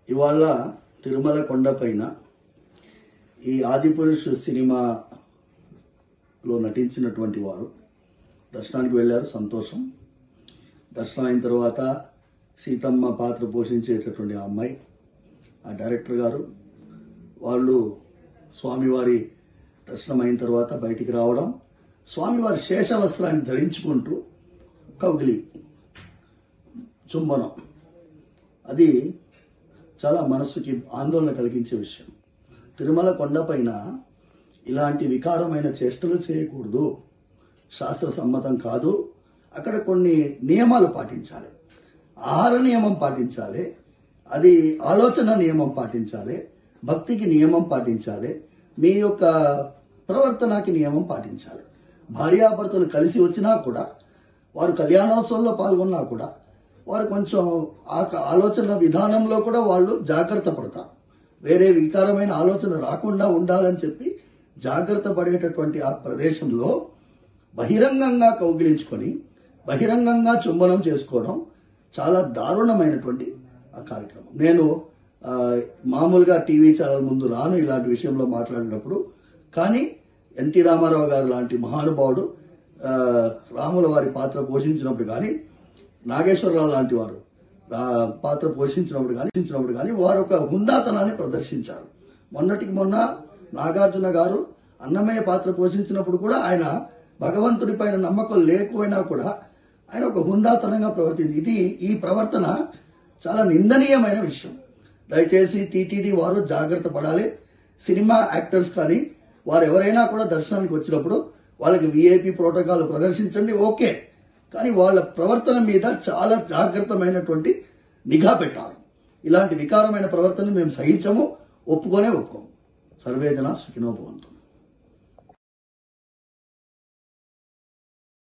ఇవాళ తిరుమల కొండపైన ఈ ఆదిపురుష్ సినిమాలో నటించినటువంటి వారు దర్శనానికి వెళ్ళారు సంతోషం దర్శనం అయిన తర్వాత సీతమ్మ పాత్ర పోషించేటటువంటి ఆ అమ్మాయి ఆ డైరెక్టర్ గారు వాళ్ళు స్వామివారి దర్శనం అయిన తర్వాత బయటికి రావడం స్వామివారి శేష వస్త్రాన్ని ధరించుకుంటూ కౌగిలి చుంబనం అది చాలా మనస్సుకి ఆందోళన కలిగించే విషయం తిరుమల కొండపైన ఇలాంటి వికారమైన చేష్టలు చేయకూడదు శాస్త్ర సమ్మతం కాదు అక్కడ కొన్ని నియమాలు పాటించాలి ఆహార నియమం పాటించాలి అది ఆలోచన నియమం పాటించాలి భక్తికి నియమం పాటించాలి మీ యొక్క ప్రవర్తనకి నియమం పాటించాలి భార్యాభర్తలు కలిసి వచ్చినా కూడా వారు కళ్యాణోత్సవంలో పాల్గొన్నా కూడా వారు కొంచెం ఆ క- ఆలోచన విధానంలో కూడా వాళ్ళు జాగ్రత్త పడతారు వేరే వికారమైన ఆలోచన రాకుండా ఉండాలని చెప్పి జాగ్రత్త పడేటటువంటి ఆ ప్రదేశంలో బహిరంగంగా కౌగిలించుకొని బహిరంగంగా చుంబనం చేసుకోవడం చాలా దారుణమైనటువంటి ఆ కార్యక్రమం నేను ఆ, మామూలుగా టీవీ ఛానల్ ముందు రాను ఇలాంటి విషయంలో మాట్లాడినప్పుడు కానీ ఎన్టీ రామారావు గారు లాంటి మహానుభావుడు ఆ, రాముల వారి పాత్ర పోషించినప్పుడు కానీ నాగేశ్వరరావు లాంటి వారు ఆ, పాత్ర పోషించినప్పుడు కానీ పోషించినప్పుడు కానీ వారు ఒక హుందాతనాన్ని ప్రదర్శించారు మొన్నటికి మొన్న నాగార్జున గారు అన్నమయ్య పాత్ర పోషించినప్పుడు కూడా ఆయన భగవంతుడి పైన నమ్మకం లేకపోయినా కూడా ఆయన ఒక హుందాతనంగా ప్రవర్తించి ఇది ఈ ప్రవర్తన చాలా నిందనీయమైన విషయం దయచేసి టీటీడీ వారు జాగ్రత్త పడాలి సినిమా యాక్టర్స్ కానీ వారు ఎవరైనా కూడా దర్శనానికి వచ్చినప్పుడు వాళ్ళకి విఐపి ప్రోటోకాల్ ప్రదర్శించండి ఓకే కానీ వాళ్ళ ప్రవర్తన మీద చాలా జాగ్రత్తమైనటువంటి నిఘా పెట్టాలి ఇలాంటి వికారమైన ప్రవర్తన మేము సహించము ఒప్పుకొనే ఒప్పుకోము సర్వేజన సుఖినోభవంతం